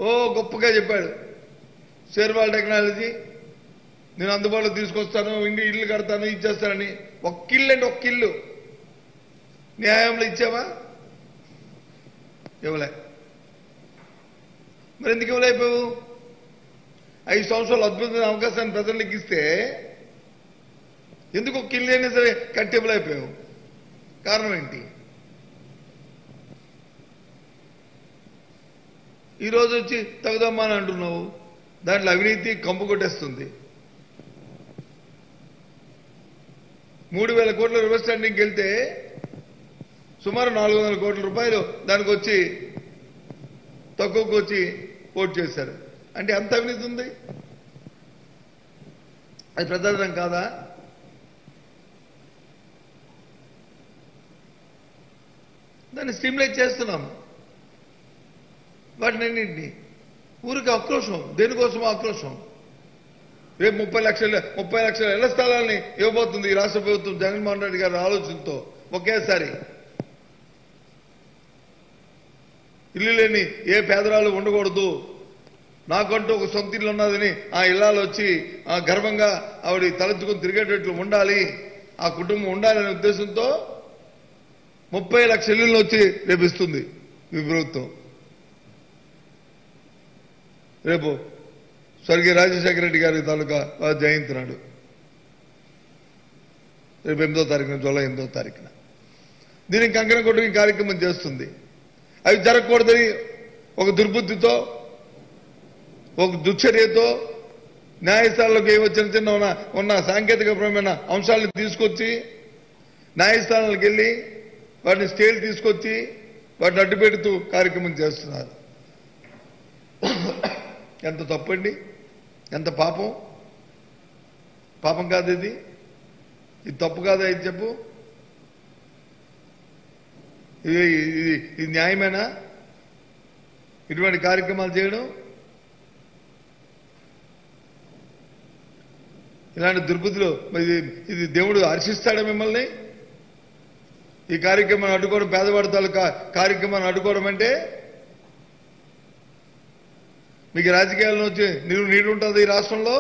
ఓ గొప్పగా చెప్పాడు shear wall technology నేను అందుబాటులో తీసుకొస్తాను ఇంటి ఇల్లు కడతాను ఇచ్చేస్తానని ఒక్క ఇల్లు అంటే ఒక్క ఇల్లు న్యాయంలో ఇచ్చావా ఇవ్వలే మరి ఎందుకు ఇవ్వలేకపోయావు ఐదు సంవత్సరాలు అద్భుతమైన అవకాశాన్ని ప్రజలకు ఇస్తే ఎందుకు ఒక్క ఇల్లు అయినా సరే కట్టి ఇవ్వలేకపోయావు కారణం ఏంటి ఈరోజు వచ్చి తగుదమ్మా అని అంటున్నావు దాంట్లో అవినీతి కంపు కొట్టేస్తుంది మూడు వేల కోట్ల రివర్స్ స్టాండింగ్కి వెళ్తే సుమారు నాలుగు వందల కోట్ల రూపాయలు దానికి వచ్చి తక్కువకు వచ్చి ఓటు చేశారు అంటే ఎంత అవినీతి ఉంది అది ప్రజాధనం కాదా దాన్ని స్టిమ్యులేట్ చేస్తున్నాము వాటిని అన్నింటినీ ఊరికి ఆక్రోశం దేనికోసం ఆక్రోశం రేపు ముప్పై లక్షల ముప్పై లక్షల ఇళ్ల స్థలాల్ని ఇవ్వబోతుంది ఈ రాష్ట్ర ప్రభుత్వం జగన్మోహన్ రెడ్డి గారి ఆలోచనతో ఒకేసారి ఇల్లు లేని ఏ పేదరాలు ఉండకూడదు నాకంటూ ఒక సొంత ఇల్లు ఉన్నదని ఆ ఇల్లాలు వచ్చి ఆ గర్వంగా ఆవిడ తలెత్తుకుని తిరిగేటట్లు ఉండాలి ఆ కుటుంబం ఉండాలనే ఉద్దేశంతో ముప్పై లక్షల ఇల్లు వచ్చి రేపు ఇస్తుంది ఈ ప్రభుత్వం రేపు స్వర్గీయ రాజశేఖర రెడ్డి గారి తాలూకా ఆ జయంతి నాడు రేపు ఎనిమిదో తారీఖున జూలై ఎనిమిదో తారీఖున దీనికి కంకణ కొట్టుకు ఈ కార్యక్రమం చేస్తుంది అవి జరగకూడదని ఒక దుర్బుద్ధితో ఒక దుశ్చర్యతో న్యాయస్థానాలకు ఏవో చిన్న చిన్న ఉన్న ఉన్న సాంకేతికపరమైన అంశాలను తీసుకొచ్చి న్యాయస్థానాలకు వెళ్ళి వాటిని స్టేలు తీసుకొచ్చి వాటిని అడ్డుపెడుతూ కార్యక్రమం చేస్తున్నారు ఎంత తప్పండి ఎంత పాపం పాపం కాదు ఇది ఇది తప్పు కాదా ఇది చెప్పు ఇది ఇది ఇది న్యాయమేనా ఇటువంటి కార్యక్రమాలు చేయడం ఇలాంటి దుర్బుద్ధులు మరి ఇది ఇది దేవుడు హర్షిస్తాడా మిమ్మల్ని ఈ కార్యక్రమాన్ని అడ్డుకోవడం పేదవాడి తాలూకా కార్యక్రమాన్ని అడ్డుకోవడం అంటే మీకు రాజకీయాల్లో వచ్చి నీరు నీరు ఉంటుంది ఈ రాష్ట్రంలో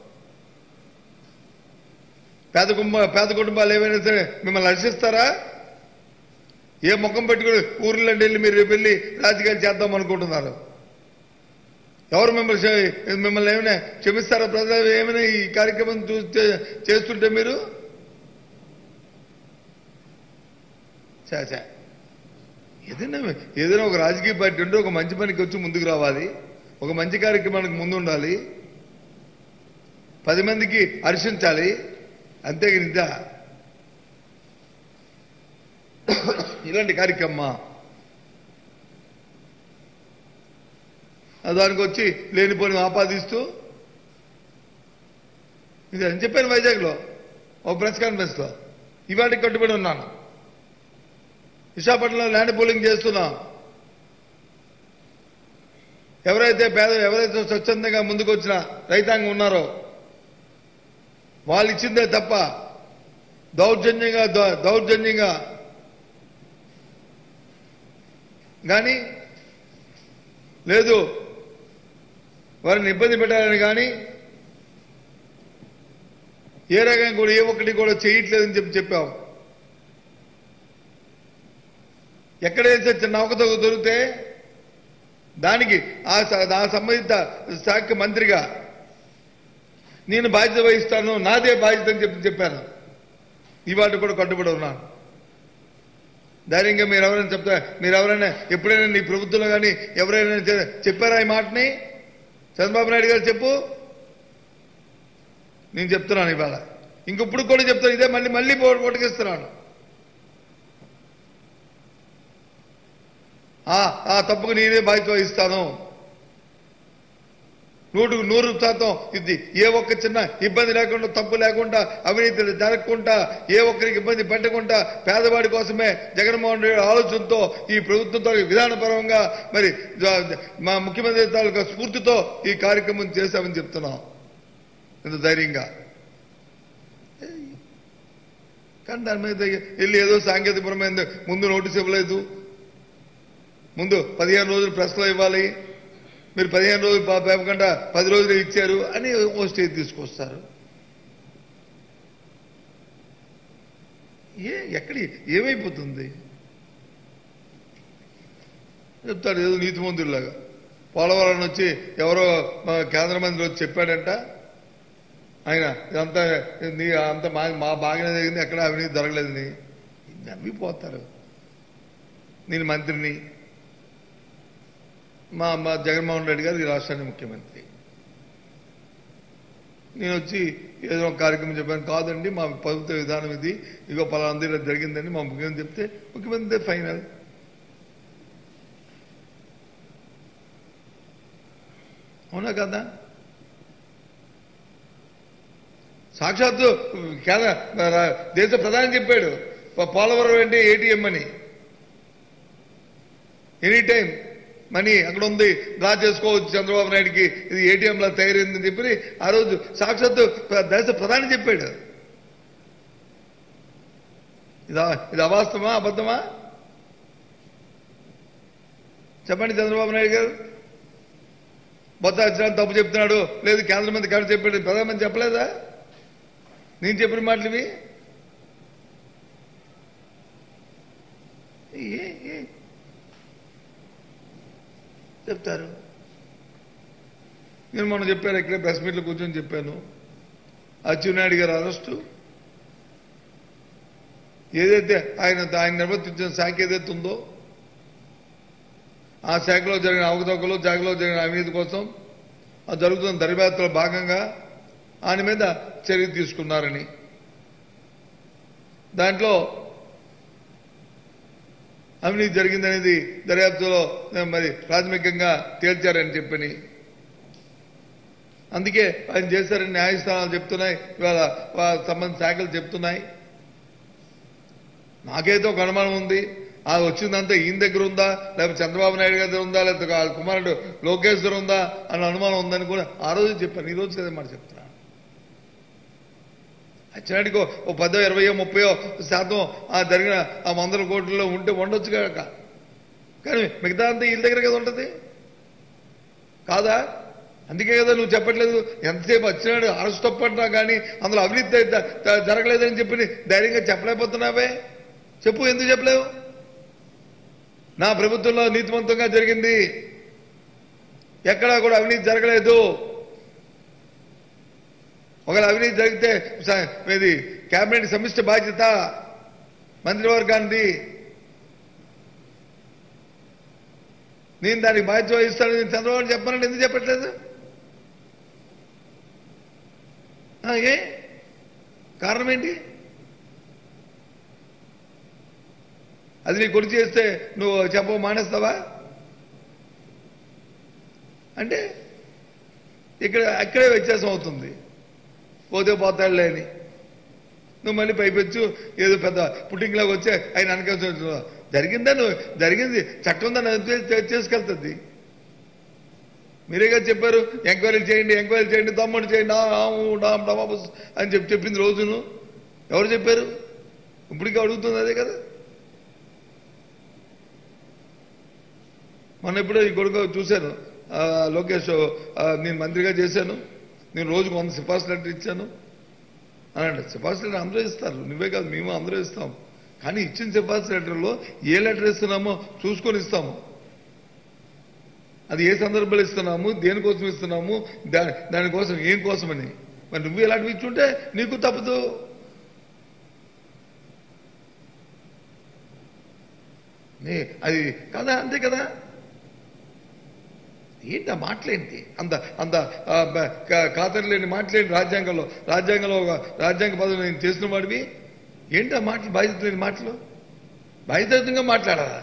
పేద కుటుంబ పేద కుటుంబాలు ఏమైనా సరే మిమ్మల్ని హర్షిస్తారా ఏ ముఖం పెట్టుకుని ఊర్లో వెళ్ళి మీరు రేపు వెళ్ళి రాజకీయాలు చేద్దాం అనుకుంటున్నారు ఎవరు మిమ్మల్ని క్ష- మిమ్మల్ని ఏమైనా క్షమిస్తారా ప్రజలు ఏమైనా ఈ కార్యక్రమం చూస్తే చేస్తుంటే మీరు చా చా. ఏదైనా ఏదైనా ఒక రాజకీయ పార్టీ ఉంటే ఒక మంచి పనికి వచ్చి ముందుకు రావాలి ఒక మంచి కార్యక్రమానికి ముందు ఉండాలి పది మందికి హర్షించాలి అంతే నిజ ఇలాంటి కార్యక్రమా దానికి వచ్చి లేనిపోని ఆపాదిస్తూ ఇది అని చెప్పాను వైజాగ్లో ఒక ప్రెస్ కాన్ఫరెన్స్లో ఇవాటికి కట్టుబడి ఉన్నాను విశాఖపట్నంలో ల్యాండ్ పూలింగ్ చేస్తున్నాం ఎవరైతే పేద ఎవరైతే స్వచ్ఛందంగా ముందుకు వచ్చిన రైతాంగం ఉన్నారో వాళ్ళు ఇచ్చిందే తప్ప దౌర్జన్యంగా దౌ- దౌర్జన్యంగా కానీ లేదు వారిని ఇబ్బంది పెట్టాలని కానీ ఏ రకంగా కూడా ఏ ఒక్కటి కూడా చేయట్లేదని చెప్పి చెప్పాం ఎక్కడైతే చిన్న అవకతవ దొరికితే దానికి ఆ స- ఆ సంబంధిత శాఖ మంత్రిగా నేను బాధ్యత వహిస్తాను నాదే బాధ్యత అని చెప్పి చెప్పాను ఇవాళ కూడా కట్టుబడి ఉన్నాను ధైర్యంగా మీరు ఎవరైనా చెప్తా మీరు ఎవరైనా ఎప్పుడైనా నీ ప్రభుత్వంలో కానీ ఎవరైనా చె- చెప్పారా ఈ మాటని చంద్రబాబు నాయుడు గారు చెప్పు నేను చెప్తున్నాను ఇవాళ ఇంకప్పుడు కూడా చెప్తాను ఇదే మళ్ళీ మళ్ళీ ఓటకిస్తున్నాను ఆ ఆ తప్పుకు నేనే బాధ్యత వహిస్తాను నూటుకు నూరు శాతం ఇది ఏ ఒక్క చిన్న ఇబ్బంది లేకుండా తప్పు లేకుండా అవినీతి జరగకుండా ఏ ఒక్కరికి ఇబ్బంది పెట్టకుండా పేదవాడి కోసమే జగన్మోహన్ రెడ్డి ఆలోచనతో ఈ ప్రభుత్వంతో విధానపరంగా మరి జ- మా ముఖ్యమంత్రి తాలూకా స్ఫూర్తితో ఈ కార్యక్రమం చేశామని చెప్తున్నాం ఇంత ధైర్యంగా కానీ దాని మీద వెళ్ళి ఏదో సాంకేతికపరమైన ముందు నోటీస్ ఇవ్వలేదు ముందు పదిహేను రోజులు ప్రెస్లో ఇవ్వాలి మీరు పదిహేను రోజులు పా- పేపకుండా పది రోజులు ఇచ్చారు అని ఓ స్టేజ్ తీసుకొస్తారు ఏ ఎక్కడి ఏమైపోతుంది చెప్తాడు ఏదో నీతి మంత్రులాగా పోలవరం వచ్చి ఎవరో మా కేంద్ర మంత్రి వచ్చి చెప్పాడంట ఆయన ఇదంతా నీ అంత మా మా బాగానే జరిగింది ఎక్కడ అవినీతి జరగలేదని నమ్మిపోతారు నేను మంత్రిని మా మా జగన్మోహన్ రెడ్డి గారు ఈ రాష్ట్రానికి ముఖ్యమంత్రి నేను వచ్చి ఏదో ఒక కార్యక్రమం చెప్పాను కాదండి మా ప్రభుత్వ విధానం ఇది ఇగో పలానా ఇలా జరిగిందని మా ముఖ్యమంత్రి చెప్తే ముఖ్యమంత్రి ఫైనల్ అవునా కదా సాక్షాత్తు కేంద్ర రా- దేశ ప్రధాని చెప్పాడు ప- పోలవరం అంటే ఏటీఎం అని ఎనీ టైం మనీ అక్కడ ఉంది డ్రా చేసుకోవచ్చు చంద్రబాబు నాయుడికి ఇది ఏటీఎం లా తయారైందని చెప్పి ఆ రోజు సాక్షాత్తు ప్ర- దేశ ప్రధాని చెప్పాడు ఇదా ఇది అవాస్తవమా అబద్ధమా చెప్పండి చంద్రబాబు నాయుడు గారు బొత్స సత్యనారాయణ తప్పు చెప్తున్నాడు లేదు కేంద్ర మంత్రి కాదు చెప్పాడు ప్రధానమంత్రి చెప్పలేదా నేను చెప్పిన మాటలు ఇవి ఏ ఏ చెప్తారు నేను మొన్న చెప్పాను ఇక్కడే ప్రెస్ మీట్లో కూర్చొని చెప్పాను అచ్చెన్నాయుడు గారు అరెస్టు ఏదైతే ఆయన ఆయన నిర్వర్తించిన శాఖ ఏదైతే ఉందో ఆ శాఖలో జరిగిన అవకతవకలు శాఖలో జరిగిన అవినీతి కోసం ఆ జరుగుతున్న దర్యాప్తులో భాగంగా ఆయన మీద చర్య తీసుకున్నారని దాంట్లో అవినీతి జరిగిందనేది దర్యాప్తులో మరి ప్రాథమికంగా తేల్చారని చెప్పని అందుకే ఆయన చేశారని న్యాయస్థానాలు చెప్తున్నాయి ఇవాళ వా- సంబంధిత శాఖలు చెప్తున్నాయి నాకైతే ఒక అనుమానం ఉంది ఆ వచ్చిందంతా ఈయన దగ్గర ఉందా లేకపోతే చంద్రబాబు నాయుడు గారి దగ్గర ఉందా లేకపోతే వాళ్ళ కుమారుడు లోకేష్ దగ్గర ఉందా అన్న అనుమానం ఉందని కూడా ఆ రోజు చెప్పాను ఈ రోజు కదా మాట చెప్తున్నా అచ్చినాడికి ఓ పదో ఇరవయో ముప్పయో శాతం ఆ జరిగిన ఆ వందల కోట్లలో ఉంటే ఉండొచ్చు కాక కానీ మిగతా అంతా వీళ్ళ దగ్గర కదా ఉంటుంది కాదా అందుకే కదా నువ్వు చెప్పట్లేదు ఎంతసేపు వచ్చినాడు అరెస్ట్ తప్పంటున్నా కానీ అందులో అవినీతి ద- ద- జరగలేదని చెప్పి ధైర్యంగా చెప్పలేకపోతున్నావే చెప్పు ఎందుకు చెప్పలేవు నా ప్రభుత్వంలో నీతివంతంగా జరిగింది ఎక్కడా కూడా అవినీతి జరగలేదు ఒకవేళ అవినీతి జరిగితే స- ఇది కేబినెట్ సమిష్టి బాధ్యత మంత్రివర్గానికి నేను దానికి బాధ్యత వహిస్తాను నేను చంద్రబాబు చెప్పానంటే ఎందుకు చెప్పట్లేదు ఆ, ఏ కారణం ఏంటి అది నీ కొడుకు చేస్తే నువ్వు చెప్ప మానేస్తావా అంటే ఇక్కడ అక్కడే వ్యత్యాసం అవుతుంది పోతే పోతాడులే అని నువ్వు మళ్ళీ పైపెచ్చు ఏదో పెద్ద పుట్టింగ్లాగా వచ్చే ఆయన అనకాల్సి జరిగిందా నువ్వు జరిగింది చట్టం దాన్ని చే- చే- చేసుకెళ్తుంది మీరేగా చెప్పారు ఎంక్వైరీలు చేయండి ఎంక్వైరీ చేయండి తమ్ముడు చేయండి ఆ, ఆ, ఊ, డామ్, డమాబస్ అని చెప్పి చెప్పింది రోజును ఎవరు చెప్పారు ఇప్పటికీ అడుగుతుంది అదే కదా మొన్న ఎప్పుడో ఈ కొడుకు చూశాను ఆ, లోకేష్ ఆ, నేను మంత్రిగా చేశాను నేను రోజుకు వంద సిఫార్సు లెటర్ ఇచ్చాను అనండి సిఫార్సు లెటర్ అందరూ ఇస్తారు నువ్వే కాదు మేము అందరూ ఇస్తాం కానీ ఇచ్చిన సిఫార్సు లెటర్లో ఏ లెటర్ ఇస్తున్నామో చూసుకొని ఇస్తాము అది ఏ సందర్భంలో ఇస్తున్నాము దేనికోసం ఇస్తున్నాము దా దానికోసం ఏం కోసమని మరి నువ్వు ఇలాంటివి ఇచ్చుంటే నీకు తప్పదు నీ- అది కదా అంతే కదా ఏంటి ఆ మాటలేంటి అంత అంత ఆ, బ- కా- ఖాతరు లేని మాటలేంటి రాజ్యాంగంలో రాజ్యాంగంలో ఒక రాజ్యాంగ పదవి నేను చేసిన వాడివి ఏంటి ఆ మాటలు బాధ్యత లేని మాటలు బాధ్యతంగా మాట్లాడాలా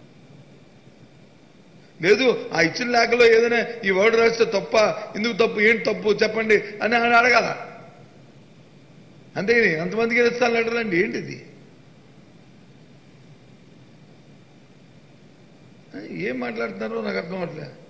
లేదు ఆ ఇచ్చిన లేఖలో ఏదైనా ఈ వర్డ్ రాస్తే తప్ప ఎందుకు తప్పు ఏంటి తప్పు చెప్పండి అని ఆయన అడగాల అంతే అంతమందికి ఇస్తాను లెటర్ అండి ఏంటిది ఏం మాట్లాడుతున్నారో నాకు అర్థం అవట్లేదు